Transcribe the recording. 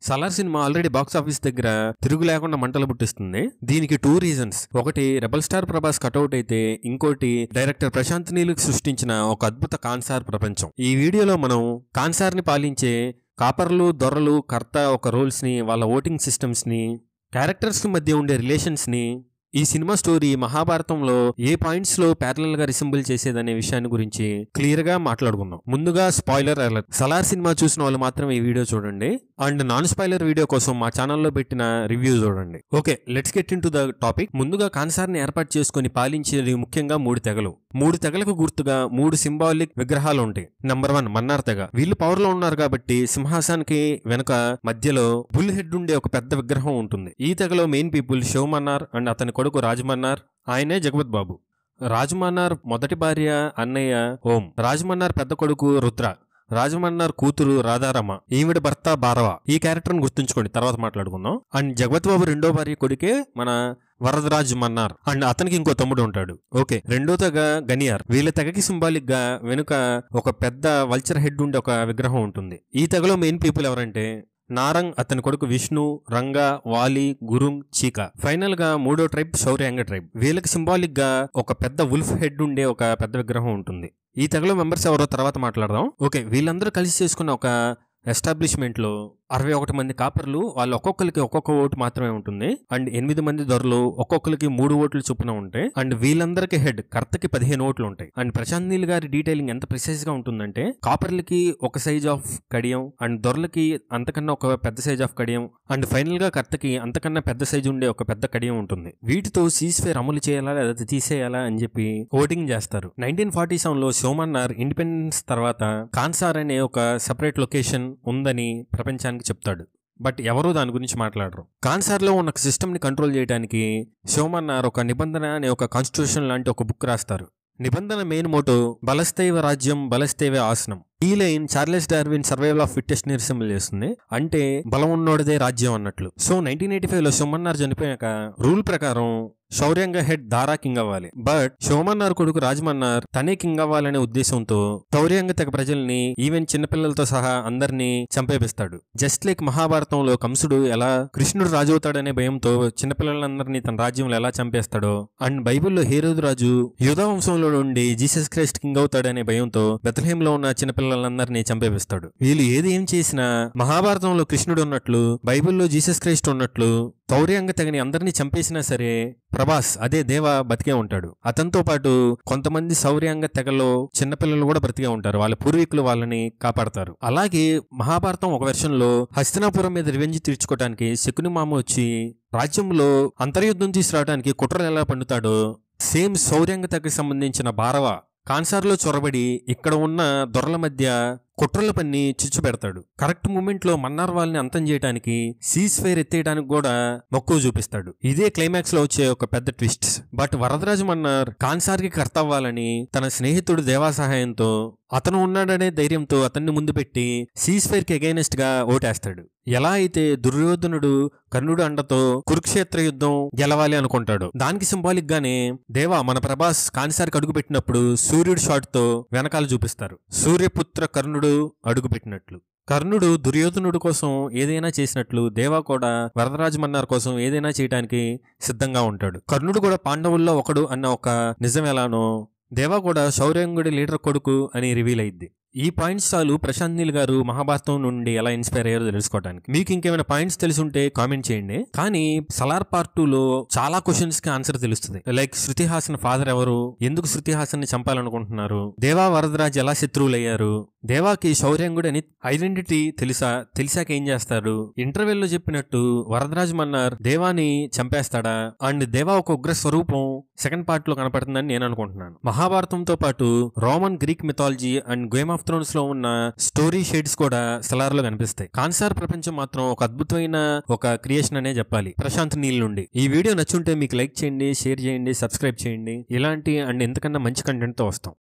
Salaar cinema already box office దగ్గర తిరుగు లేకుండా మంటలు పుట్టిస్తుంది దీనికి టూ రీజన్స్ ఒకటి రెబల్ స్టార్ ప్రభాస్ కటౌట్ అయితే ఇంకోటి డైరెక్టర్ ప్రశాంత్ నీల్ సృష్టించిన ఒక అద్భుత కాన్సార్ ప్రపంచం ఈ వీడియోలో మనం కాన్సార్ ని పాలించే కాపర్లు దొరలు కర్త ఒక రోల్స్ ని వాళ్ళ ఓటింగ్ సిస్టమ్స్ ని క్యారెక్టర్స్ కి మధ్య ఉండే రిలేషన్స్ ని ఈ సినిమా స్టోరీ మహాభారతంలో ఏ పాయింట్స్ లో ప్యారలల్ గా రిసింబుల్ చేసేదనే విషయాన్ని గురించి క్లియర్ గా మాట్లాడుకుందాం ముందుగా స్పాయిలర్ అలర్ట్ సలార్ సినిమా చూసిన వాళ్ళు మాత్రం ఈ వీడియో చూడండి అండ్ నాన్ స్పాయిలర్ వీడియో కోసం మా ఛానల్లో పెట్టిన రివ్యూ చూడండి okay let's get into the topic ముందుగా కాన్సార్ ని ఏర్పాటు చేసుకుని పాలించేది ముఖ్యంగా మూడు తెగలు మూడు తెగలకు గుర్తుగా మూడు సింబాలిక్ విగ్రహాలు ఉంటాయి నంబర్ వన్ మన్నార్ తెగ వీళ్ళు పవర్ లో ఉన్నారు కాబట్టి సింహాసానికి వెనుక మధ్యలో బుల్ హెడ్ ఉండే ఒక పెద్ద విగ్రహం ఉంటుంది ఈ తెగలో main people Shiva Mannar and అతని కొడుకు రాజమన్నార్ ఆయనే జగపత్ బాబు రాజమన్నార్ మొదటి భార్య అన్నయ్య ఓం రాజమన్నార్ పెద్ద కొడుకు రుద్ర రాజమన్నార్ కూతురు రాధారమ ఈవిడ భర్త భారవ ఈ క్యారెక్టర్ ని గుర్తుంచుకోండి తర్వాత మాట్లాడుకుందాం అండ్ జగపత్ బాబు రెండో భార్య కొడుకే మన వరదరాజ్ మన్నార్ అండ్ అతనికి ఇంకో తమ్ముడు ఉంటాడు ఓకే రెండో తెగ గనియార్ వీళ్ళ తెగకి సింబాలిక్ గా వెనుక ఒక పెద్ద వల్చర్ హెడ్ ఉండే ఒక విగ్రహం ఉంటుంది ఈ తెగలో మెయిన్ పీపుల్ ఎవరంటే నారంగ్ అతని కొడుకు విష్ణు రంగా వాలి గురుంగ్ చీక ఫైనల్ గా మూడో ట్రైబ్ శౌర్యాంగ ట్రైబ్ వీళ్ళకి సింబాలిక్ గా ఒక పెద్ద వుల్ఫ్ హెడ్ ఉండే ఒక పెద్ద విగ్రహం ఉంటుంది ఈ తెగలో మెంబర్స్ ఎవరో తర్వాత మాట్లాడదాం ఓకే వీళ్ళందరూ కలిసి చేసుకున్న ఒక ఎస్టాబ్లిష్మెంట్ లో అరవై ఒకటి మంది కాపర్లు వాళ్ళు ఒక్కొక్కరికి ఒక్కొక్క ఓటు మాత్రమే ఉంటుంది అండ్ ఎనిమిది మంది దొరలు ఒక్కొక్కరికి మూడు ఓట్లు చొప్పున ఉంటాయి అండ్ వీళ్ళందరికీ హెడ్ కర్తకి పదిహేను ఓట్లు ఉంటాయి అండ్ ప్రశాంత్ నీల్ గారి డీటెయిలింగ్ ఎంత ప్రిసైజ్ గా ఉంటుందంటే కాపర్లకి ఒక సైజ్ ఆఫ్ కడియం అండ్ దొరలకి అంతకన్నా ఒక పెద్ద సైజ్ ఆఫ్ కడియం అండ్ ఫైనల్ గా కర్తకి అంతకన్నా పెద్ద సైజు ఉండే ఒక పెద్ద కడియం ఉంటుంది వీటితో సీజ్ ఫేర్ అమలు చేయాలా లేదా తీసేయాలా అని చెప్పి ఓటింగ్ చేస్తారు నైన్టీన్ ఫార్టీ సెవెన్ లో సోమన్నార్ ఇండిపెండెన్స్ తర్వాత కాన్సార్ అనే ఒక సెపరేట్ లొకేషన్ ఉందని ప్రపంచానికి చెప్తాడు బట్ ఎవరూ దాని గురించి మాట్లాడరు కాన్సార్లో ఉన్న సిస్టమ్ ని కంట్రోల్ చేయడానికి శివమన్నార్ ఒక నిబంధన అనే ఒక కాన్స్టిట్యూషన్ లాంటి ఒక బుక్ రాస్తారు నిబంధన మెయిన్ మోటో బలస్తైవ రాజ్యం బలస్తైవ ఆసనం ఈ line Charles Darwin survival of fittest ని రిసెంబుల్ చేస్తుంది అంటే బలం ఉన్నోడిదే రాజ్యం అన్నట్లు సో నైన్టీన్ ఎయిటీ ఫైవ్ లో సోమన్నార్ చనిపోయాక రూల్ ప్రకారం శౌర్యంగా హెడ్ దారా కింగ్ అవ్వాలి బట్ సోమన్నార్ కొడుకు రాజమన్నార్ తనే కింగ్ అవ్వాలనే ఉద్దేశంతో శౌర్యంగ తెగ ప్రజల్ని ఈవెన్ చిన్నపిల్లలతో సహా అందరినీ చంపేపిస్తాడు జస్ట్ లైక్ మహాభారతంలో కంసుడు ఎలా కృష్ణుడు రాజు అవుతాడనే భయంతో చిన్నపిల్లలందరినీ తన రాజ్యంలో ఎలా చంపేస్తాడో అండ్ బైబిల్లో హేరోదు రాజు యూదా వంశంలో నుండి జీసస్ క్రైస్ట్ కింగ్ అవుతాడనే భయంతో బెత్లహేంలో ఉన్న చిన్నపిల్లలందరినీ చంపేపిస్తాడు వీళ్ళు ఏది ఏం చేసినా మహాభారతంలో కృష్ణుడు ఉన్నట్లు బైబిల్లో జీసస్ క్రైస్ట్ ఉన్నట్లు శౌర్యంగ తెగని అందరినీ చంపేసినా సరే ప్రభాస్ అదే దేవ బతికే ఉంటాడు అతనితో పాటు కొంతమంది శౌర్యంగ తెగలో చిన్నపిల్లలు కూడా బ్రతికే ఉంటారు వాళ్ళ పూర్వీకులు వాళ్ళని కాపాడతారు అలాగే మహాభారతం ఒక వెర్షన్ లో హస్తినాపురం మీద రివెంజ్ తీర్చుకోవడానికి శకుని మామ వచ్చి రాజ్యంలో అంతర్యుద్ధం తీసుకురావడానికి కుట్రలు ఎలా పండుతాడో సేమ్ శౌర్యంగ తెగకి సంబంధించిన భారవ కాన్సార్లో చొరబడి ఇక్కడ ఉన్న దొరల మధ్య కుట్రల పన్ని చిచ్చు పెడతాడు కరెక్ట్ మూమెంట్ లో మన్నార్ వాళ్ళని అంతం చేయడానికి సీజ్ ఫైర్ ఎత్తేయడానికి కూడా మక్కువ చూపిస్తాడు ఇదే క్లైమాక్స్ లో వచ్చే ఒక పెద్ద ట్విస్ట్ బట్ వరదరాజు మన్నార్ కాన్సార్ కి కర్తవ్వాలని తన స్నేహితుడు దేవా సహాయంతో అతను ఉన్నాడనే ధైర్యంతో అతన్ని ముందు పెట్టి సీజ్ ఫైర్ కి అగైనెస్ట్ గా ఓటేస్తాడు ఎలా అయితే దుర్యోధనుడు కర్ణుడు అండతో కురుక్షేత్ర యుద్ధం గెలవాలి అనుకుంటాడు దానికి సింబాలిక్ గానే దేవా మన ప్రభాస్ కాన్సార్కి అడుగు పెట్టినప్పుడు సూర్యుడు షాట్ తో వెనకాల చూపిస్తారు సూర్యపుత్ర కర్ణుడు అడుగు పెట్టినట్లు కర్ణుడు దుర్యోధనుడు కోసం ఏదైనా చేసినట్లు దేవా కూడా వరదరాజు మన్నార్ కోసం ఏదైనా చేయడానికి సిద్ధంగా ఉంటాడు కర్ణుడు కూడా పాండవుల్లో ఒకడు అన్న ఒక నిజం ఎలానో దేవా కూడా శౌర్యంగుడి లీడర్ కొడుకు అని రివీల్ అయింది ఈ పాయింట్స్ చాలు ప్రశాంత్ నీల్ గారు మహాభారతం నుండి ఎలా ఇన్స్పైర్ అయ్యారో తెలుసుకోవడానికి మీకు ఇంకేమైనా పాయింట్స్ తెలుసుంటే కామెంట్ చేయండి కానీ సలార్ పార్ట్ టూ లో చాలా క్వశ్చన్స్ కి ఆన్సర్ తెలుస్తుంది లైక్ శృతి హాసన్ ఫాదర్ ఎవరు ఎందుకు శృతి హాసన్ ని చంపాలనుకుంటున్నారు దేవా వరదరాజ్ ఎలా శత్రువులు అయ్యారు దేవాకి శౌర్యంగుడు అని ఐడెంటిటీ తెలుసా తెలిసాక ఏం చేస్తాడు ఇంటర్వెల్ లో చెప్పినట్టు వరదరాజ్ మన్నార్ దేవాని చంపేస్తాడా అండ్ దేవా ఒక ఉగ్ర స్వరూపం సెకండ్ పార్ట్ లో కనపడుతుందని నేను అనుకుంటున్నాను మహాభారతంతో పాటు Roman Greek mythology and game of thrones లో ఉన్న స్టోరీ షేడ్స్ కూడా సలార్ లో కనిపిస్తాయి కాన్సార్ ప్రపంచం మాత్రం ఒక అద్భుతమైన ఒక క్రియేషన్ అనే చెప్పాలి ప్రశాంత్ నీల్ నుండి ఈ వీడియో నచ్చుంటే మీకు లైక్ చేయండి షేర్ చేయండి సబ్స్క్రైబ్ చేయండి ఇలాంటి అండ్ ఎంతకన్నా మంచి కంటెంట్ తో వస్తాం